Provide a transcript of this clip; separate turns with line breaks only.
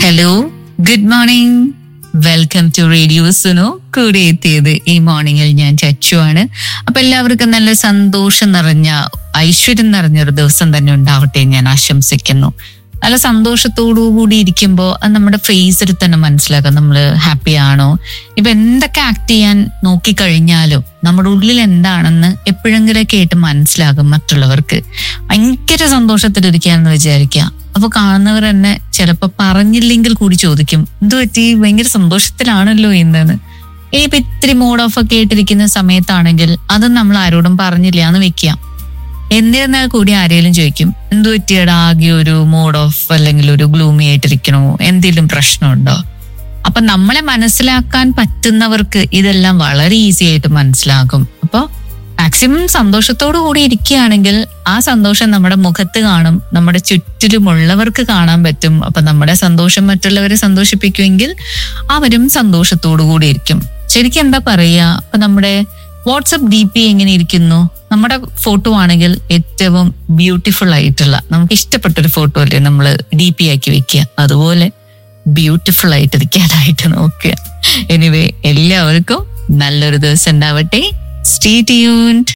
hello good morning welcome to radio Suno കൂടെ എത്തിയത് ഈ മോർണിംഗിൽ ഞാൻ ചച്ചു ആണ് അപ്പൊ എല്ലാവർക്കും നല്ല സന്തോഷം നിറഞ്ഞ ഐശ്വര്യം നിറഞ്ഞൊരു ദിവസം തന്നെ ഉണ്ടാവട്ടെ എന്ന് ഞാൻ ആശംസിക്കുന്നു നല്ല സന്തോഷത്തോടു കൂടി ഇരിക്കുമ്പോൾ അത് നമ്മുടെ ഫേസിൽ തന്നെ മനസ്സിലാക്കാം നമ്മൾ ഹാപ്പി ആണോ ഇപ്പൊ എന്തൊക്കെ ആക്ട് ചെയ്യാൻ നോക്കിക്കഴിഞ്ഞാലും നമ്മുടെ ഉള്ളിൽ എന്താണെന്ന് എപ്പോഴെങ്കിലൊക്കെ ആയിട്ട് മനസ്സിലാകും മറ്റുള്ളവർക്ക് ഭയങ്കര സന്തോഷത്തിലിരിക്കാന്ന് വിചാരിക്കുക അപ്പൊ കാണുന്നവർ തന്നെ ചിലപ്പോ പറഞ്ഞില്ലെങ്കിൽ കൂടി ചോദിക്കും എന്ത് പറ്റി ഭയങ്കര സന്തോഷത്തിലാണല്ലോ ഇന്നെന്ന് ഇനിയിപ്പോ ഇത്തിരി മൂഡ് ഓഫ് ഒക്കെ ആയിട്ടിരിക്കുന്ന സമയത്താണെങ്കിൽ അത് നമ്മൾ ആരോടും പറഞ്ഞില്ല എന്ന് വെക്കാം എന്നിരുന്നാൽ കൂടി ആരെങ്കിലും ചോദിക്കും എന്തു പറ്റിയടാ ആകെ ഒരു മൂഡ് ഓഫ് അല്ലെങ്കിൽ ഒരു ഗ്ലൂമി ആയിട്ടിരിക്കണോ എന്തെങ്കിലും പ്രശ്നമുണ്ടോ അപ്പൊ നമ്മളെ മനസ്സിലാക്കാൻ പറ്റുന്നവർക്ക് ഇതെല്ലാം വളരെ ഈസി ആയിട്ട് മനസ്സിലാകും അപ്പൊ മാക്സിമം സന്തോഷത്തോടു കൂടി ഇരിക്കുകയാണെങ്കിൽ ആ സന്തോഷം നമ്മുടെ മുഖത്ത് കാണും നമ്മുടെ ചുറ്റിലുമുള്ളവർക്ക് കാണാൻ പറ്റും അപ്പൊ നമ്മുടെ സന്തോഷം മറ്റുള്ളവരെ സന്തോഷിപ്പിക്കുമെങ്കിൽ അവരും സന്തോഷത്തോടു കൂടി ഇരിക്കും ശരിക്കും എന്താ പറയുക അപ്പൊ നമ്മുടെ വാട്സപ്പ് ഡി പി എങ്ങനെ ഇരിക്കുന്നു നമ്മുടെ ഫോട്ടോ ആണെങ്കിൽ ഏറ്റവും ബ്യൂട്ടിഫുൾ ആയിട്ടുള്ള നമുക്ക് ഇഷ്ടപ്പെട്ട ഒരു ഫോട്ടോ അല്ലേ നമ്മൾ ഡി പി ആക്കി വെക്കുക അതുപോലെ ബ്യൂട്ടിഫുൾ ആയിട്ടിരിക്കാനായിട്ട് നോക്കുക എനിവേ എല്ലാവർക്കും നല്ലൊരു ദിവസം ഉണ്ടാവട്ടെ സ്റ്റേ ട്യൂൺഡ്